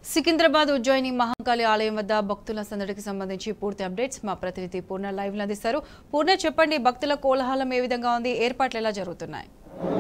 సికింద్రాబాద్ ఉజ్జయిని మహంకాళి ఆలయం వద్ద భక్తుల సందడికి సంబంధించి పూర్తి అప్డేట్స్ మా ప్రతినిధి పూర్ణ లైవ్ లో అందిస్తారు పూర్ణ చెప్పండి భక్తుల కోలాహలం ఏ విధంగా ఉంది ఏర్పాట్లు ఎలా జరుగుతున్నాయి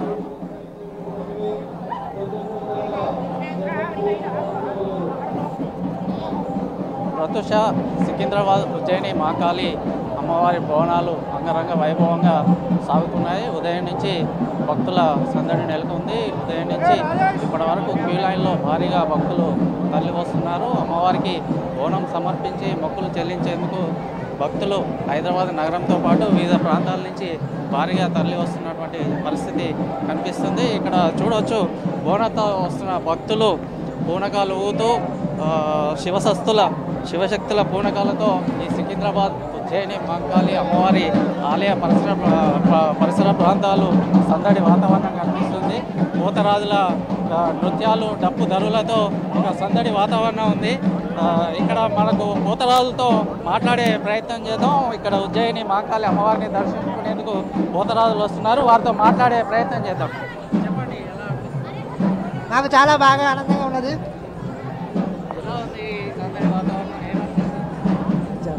ప్రతుష సికింద్రాబాద్ ఉజ్జయిని మహాకాళి అమ్మవారి భవనాలు అంగరంగ వైభవంగా సాగుతున్నాయి ఉదయం నుంచి భక్తుల సందడి నెలకొంది ఉదయం నుంచి ఇప్పటి వరకు క్యూ లైన్లో భారీగా భక్తులు తరలి వస్తున్నారు అమ్మవారికి బోనం సమర్పించి మొక్కులు చెల్లించేందుకు భక్తులు హైదరాబాద్ నగరంతో పాటు వివిధ ప్రాంతాల నుంచి భారీగా తరలి వస్తున్నటువంటి పరిస్థితి కనిపిస్తుంది ఇక్కడ చూడవచ్చు బోనంతో వస్తున్న భక్తులు పూనకాలు ఊతూ ఆ, శివశక్తుల శివశక్తుల పూనకాలతో ఈ సికింద్రాబాద్ ఉజ్జయిని మహంకాళి అమ్మవారి ఆలయ పరిసర ప్ర- ప్ర- పరిసర ప్రాంతాలు సందడి వాతావరణం కనిపిస్తుంది పూతరాజుల ఆ, నృత్యాలు డప్పు ధరులతో ఒక సందడి వాతావరణం ఉంది ఆ, ఇక్కడ మనకు పూతరాజులతో మాట్లాడే ప్రయత్నం చేద్దాం ఇక్కడ ఉజ్జయిని మహంకాళి అమ్మవారిని దర్శించుకునేందుకు పూతరాజులు వస్తున్నారు వారితో మాట్లాడే ప్రయత్నం చేద్దాం చెప్పండి ఎలా అనిపిస్తుంది? నాకు చాలా బాగా ఆనందంగా ఉన్నది ఎలా ఉంది ఈ సందడి వాతావరణం ఏమనిపిస్తుంది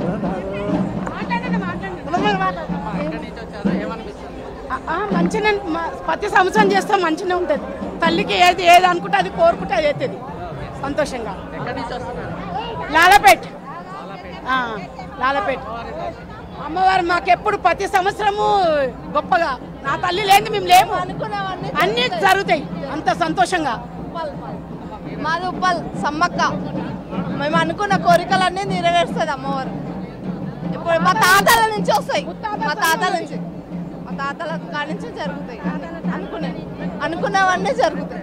అమ్మా, ఎక్కడి నుంచి వచ్చారు ఏమనిపిస్తుంది ఆ, మంచిగా మ- ప్రతి సంవత్సరం చేస్తే మంచిగా ఉంటుంది తల్లికి ఏది ఏది అనుకుంటే అది కోరుకుంటే అది అవుతుంది సంతోషంగా ఎక్కడి నుంచి వస్తున్నారు లాలపేట్ ఆ, లాలపేట్ అమ్మవారు మాకెప్పుడు ప్రతి సంవత్సరము గొప్పగా నా తల్లి లేని మేము లేము అన్ని జరుగుతాయి అంత సంతోషంగా మాది ఉప్పల్ సమ్మక్క మేము అనుకున్న కోరికలన్నీ నెరవేరుస్తుంది అమ్మవారు ఇప్పుడు మా తాతల నుంచి వస్తాయి మా తాతల నుంచి మా తాతల కాడి నుంచి జరుగుతాయి అనుకునే అనుకున్నవన్నీ జరుగుతాయి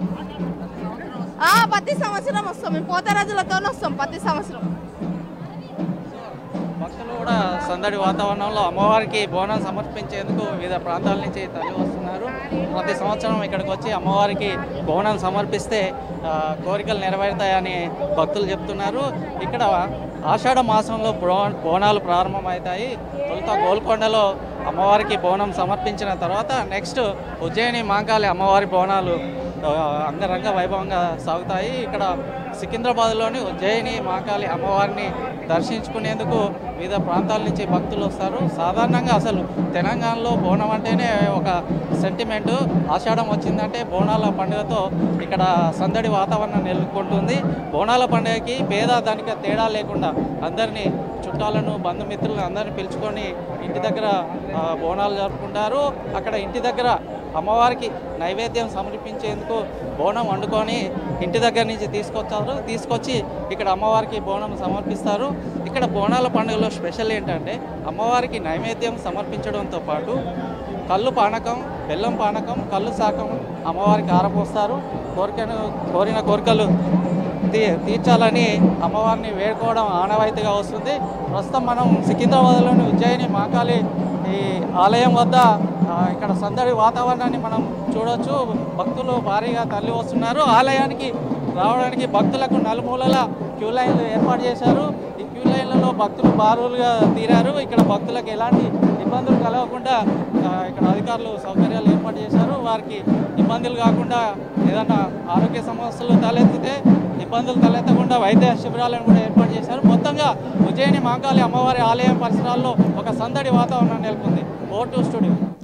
ఆ, ప్రతి సంవత్సరం వస్తాం మేము పోతరాజులతో వస్తాం ప్రతి సంవత్సరం భక్తులు కూడా సందడి వాతావరణంలో అమ్మవారికి బోనం సమర్పించేందుకు వివిధ ప్రాంతాల నుంచి తరలి వస్తున్నారు ప్రతి సంవత్సరం ఇక్కడికి వచ్చి అమ్మవారికి బోనం సమర్పిస్తే ఆ, కోరికలు నెరవేరుతాయని భక్తులు చెప్తున్నారు ఇక్కడ ఆషాఢ మాసంలో బో- బోనాలు ప్రారంభమవుతాయి తొలుత గోల్కొండలో అమ్మవారికి బోనం సమర్పించిన తర్వాత నెక్స్ట్ ఉజ్జయిని మాంకాళి అమ్మవారి బోనాలు ఆ, అంగరంగ వైభవంగా సాగుతాయి ఇక్కడ సికింద్రాబాద్లోని ఉజ్జయిని మాకాళి అమ్మవారిని దర్శించుకునేందుకు వివిధ ప్రాంతాల నుంచి భక్తులు వస్తారు సాధారణంగా అసలు తెలంగాణలో బోనం అంటేనే ఒక సెంటిమెంట్ ఆషాఢం వచ్చిందంటే బోనాల పండుగతో ఇక్కడ సందడి వాతావరణం నెలకొంటుంది బోనాల పండుగకి పేద దానికి తేడా లేకుండా అందరినీ చుట్టాలను బంధుమిత్రులను అందరిని పిలుచుకొని ఇంటి దగ్గర ఆ, బోనాలు జరుపుకుంటారు అక్కడ ఇంటి దగ్గర అమ్మవారికి నైవేద్యం సమర్పించేందుకు బోనం వండుకొని ఇంటి దగ్గర నుంచి తీసుకొచ్చారు తీసుకొచ్చి ఇక్కడ అమ్మవారికి బోనం సమర్పిస్తారు ఇక్కడ బోనాల పండుగలో స్పెషల్ ఏంటంటే అమ్మవారికి నైవేద్యం సమర్పించడంతో పాటు కళ్ళు పానకం బెల్లం పానకం కళ్ళు శాకం అమ్మవారికి ఆరపోస్తారు కోరికను కోరిన కోరికలు తీ తీర్చాలని అమ్మవారిని వేడుకోవడం ఆనవాయితీగా వస్తుంది ప్రస్తుతం మనం సికింద్రాబాద్లోని ఉజ్జయిని మహాకాళి ఈ ఆలయం వద్ద ఆ, ఇక్కడ సందడి వాతావరణాన్ని మనం చూడొచ్చు భక్తులు భారీగా తరలి వస్తున్నారు ఆలయానికి రావడానికి భక్తులకు నలుమూలల క్యూ లైన్లు ఏర్పాటు చేశారు ఈ క్యూ లైన్లలో భక్తులు బారులుగా తీరారు ఇక్కడ భక్తులకు ఎలాంటి ఇబ్బందులు కలగకుండా ఆ, ఇక్కడ అధికారులు సౌకర్యాలు ఏర్పాటు చేశారు వారికి ఇబ్బందులు కాకుండా ఏదైనా ఆరోగ్య సమస్యలు తలెత్తితే ఇబ్బందులు తలెత్తకుండా వైద్య శిబిరాలను కూడా ఏర్పాటు చేశారు మొత్తంగా ఉజ్జయిని మాంకాళి అమ్మవారి ఆలయం పరిసరాల్లో ఒక సందడి వాతావరణం నెలకొంది ఓ టూ స్టూడియో